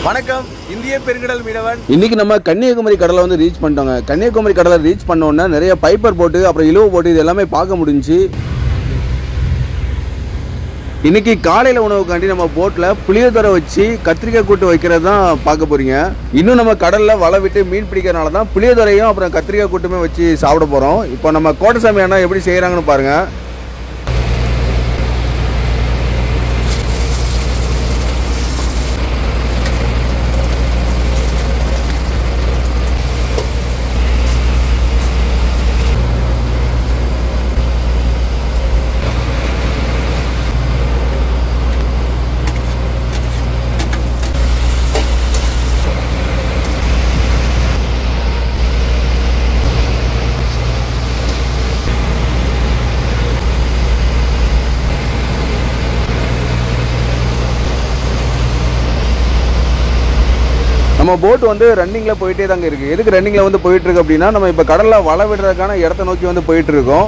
வணக்கம் இந்திய பெருங்கடல் மீனவன் இன்னைக்கு நம்ம கன்னியாகுமரி கடலை வந்து ரீச் பண்ணிட்டோங்க கன்னியாகுமரி கடலை ரீச் பண்ண உடனே நிறைய பைப்பர் போட்டு அப்புறம் இழுவு போட்டு இது எல்லாமே பார்க்க முடிஞ்சுச்சு இன்னைக்கு காலையில உணவுக்காண்டி நம்ம போட்ல புளியோதரை வச்சு கத்திரிக்காய் கூட்டு வைக்கிறது தான் பார்க்க போறீங்க இன்னும் நம்ம கடல்ல வலை விட்டு மீன் பிடிக்கிறனால தான் புளியோதரையும் அப்புறம் கத்திரிக்காய் கூட்டுமே வச்சு சாப்பிட போறோம் இப்போ நம்ம கோட்டசாமி அண்ணா எப்படி செய்யறாங்கன்னு பாருங்க நம்ம போட் வந்து ரன்னிங்ல போயிட்டே தாங்க இருக்கு எதுக்கு ரன்னிங்ல வந்து போயிட்டு இருக்கு அப்படின்னா நம்ம இப்போ கடல்ல வலை விடுறதுக்கான இடத்த நோக்கி வந்து போயிட்டு இருக்கோம்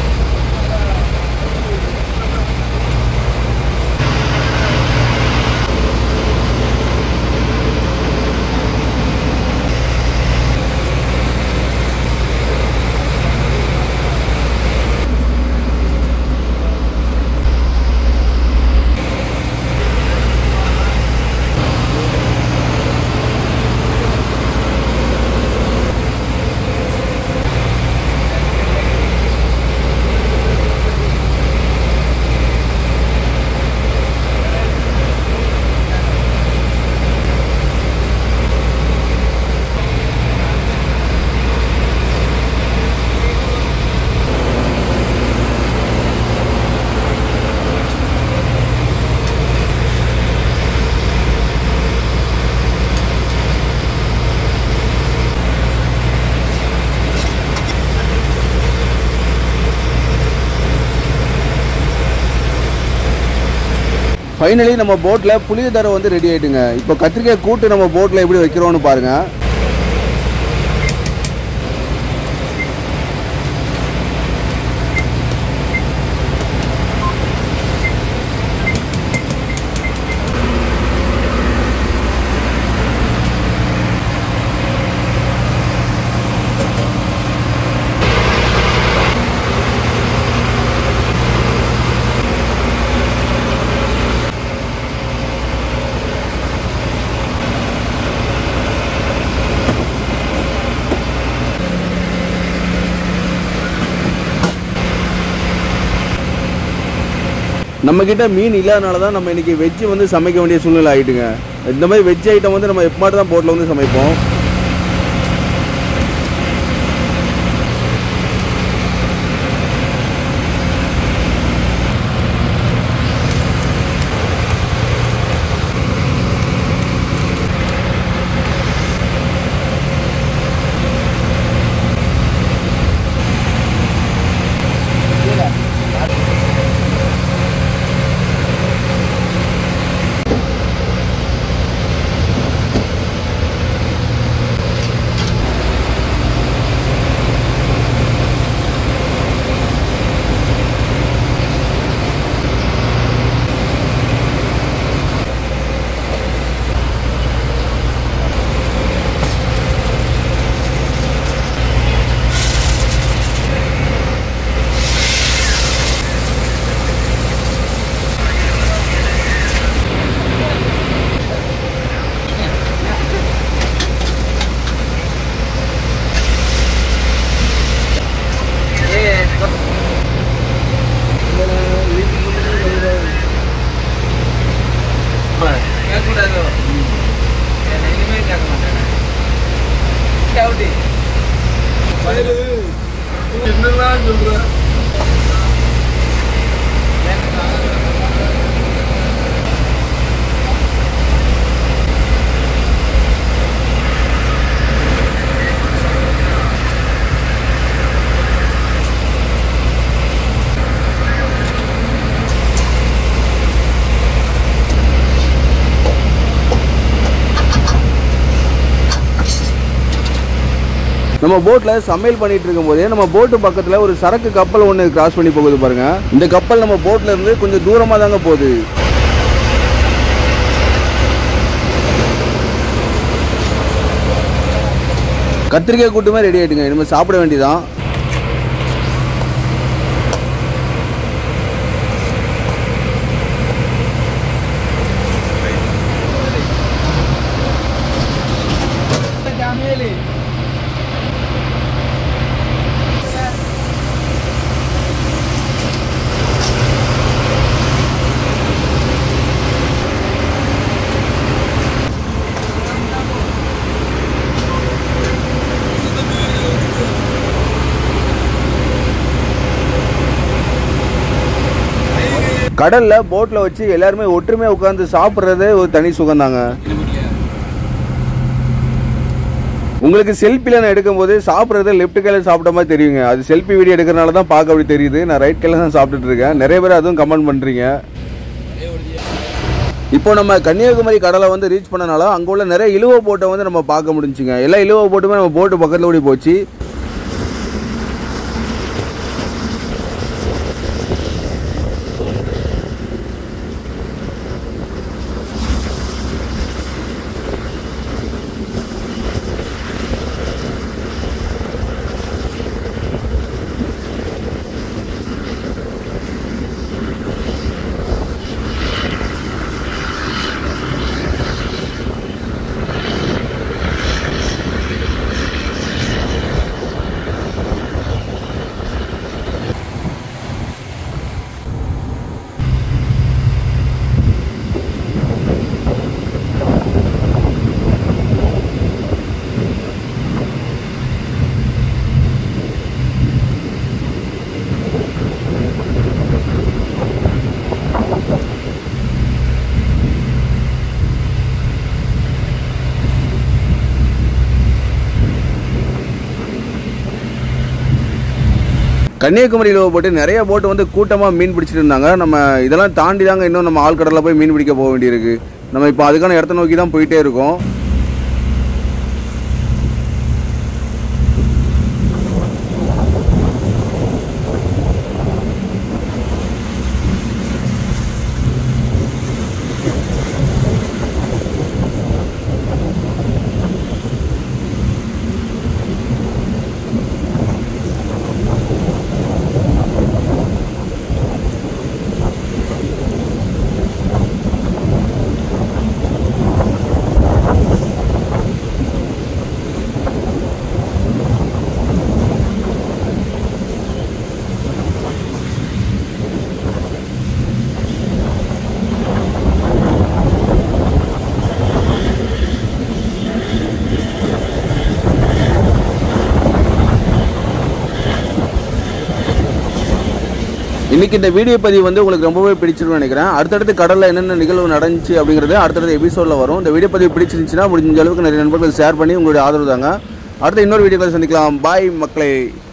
ஃபைனலி நம்ம போட்ல புளியோதரை வந்து ரெடி ஆயிட்டுங்க இப்போ கத்திரிக்காய் கூட்டு நம்ம போட்ல எப்படி வைக்கிறோம்னு பாருங்க நம்ம கிட்ட மீன் இல்லாதனால தான் நம்ம இன்னைக்கு வெஜ் வந்து சமைக்க வேண்டிய சூழ்நிலை ஆயிட்டுங்க இந்த மாதிரி வெஜ் ஐட்டம் வந்து நம்ம எப்போ தான் போட்டில் வந்து சமைப்போம் கேட்கக்கூடாதோ நான் இனிமே கேட்க மாட்டேன் எப்படி என்னெல்லாம் சொல்ற நம்ம போட்ல சமையல் பண்ணிட்டு இருக்கும் போதே நம்ம போட்டு பக்கத்துல ஒரு சரக்கு கப்பல் ஒன்று கிராஸ் பண்ணி போகுது பாருங்க இந்த கப்பல் நம்ம போட்ல இருந்து கொஞ்சம் தூரமா தாங்க போகுது கத்திரிக்காய் கூட்டுமே ரெடி ஆயிட்டுங்க இனிமேல் சாப்பிட வேண்டியதான் Cameli. கடல்ல போட்ல வச்சு எல்லாருமே ஒற்றுமையா உட்காந்து சாப்பிட்றதே ஒரு தனி சுகம்தாங்க உங்களுக்கு செல்ஃபில நான் எடுக்கும்போது சாப்பிட்றது லெஃப்ட் கையில சாப்பிட்ட மாதிரி தெரியுங்க அது செல்ஃபி வீடியோ எடுக்கிறனால தான் பார்க்க அப்படி தெரியுது நான் ரைட் கையில தான் சாப்பிட்டுட்டு இருக்கேன் நிறைய பேர் அதுவும் கமெண்ட் பண்றீங்க இப்போ நம்ம கன்னியாகுமரி கடலை வந்து ரீச் பண்ணனால அங்கே உள்ள நிறைய இழுவ போட்டை வந்து நம்ம பார்க்க முடிஞ்சுங்க எல்லா இழுவ போட்டுமே நம்ம போட்டு பக்கத்தில் ஓடி போச்சு கன்னியாகுமரியில் போட்டு நிறைய போட்டு வந்து கூட்டமாக மீன் பிடிச்சிட்டு இருந்தாங்க நம்ம இதெல்லாம் தாண்டி தாங்க இன்னும் நம்ம ஆழ்கடலில் போய் மீன் பிடிக்க போக வேண்டியிருக்கு நம்ம இப்போ அதுக்கான இடத்த நோக்கி தான் போயிட்டே இருக்கோம் இன்னைக்கு இந்த வீடியோ பதிவு வந்து உங்களுக்கு ரொம்பவே பிடிச்சிருக்கும்னு நினைக்கிறேன் அடுத்தடுத்து கடலில் என்னென்ன நிகழ்வு நடந்துச்சு அப்படிங்கிறது அடுத்தடுத்த எபிசோடில் வரும் இந்த வீடியோ பதிவு பிடிச்சிருந்துச்சுன்னா முடிஞ்ச அளவுக்கு நிறைய நண்பர்கள் ஷேர் பண்ணி உங்களுடைய ஆதரவு தாங்க அடுத்த இன்னொரு வீடியோக்களை சந்திக்கலாம் பாய் மக்களே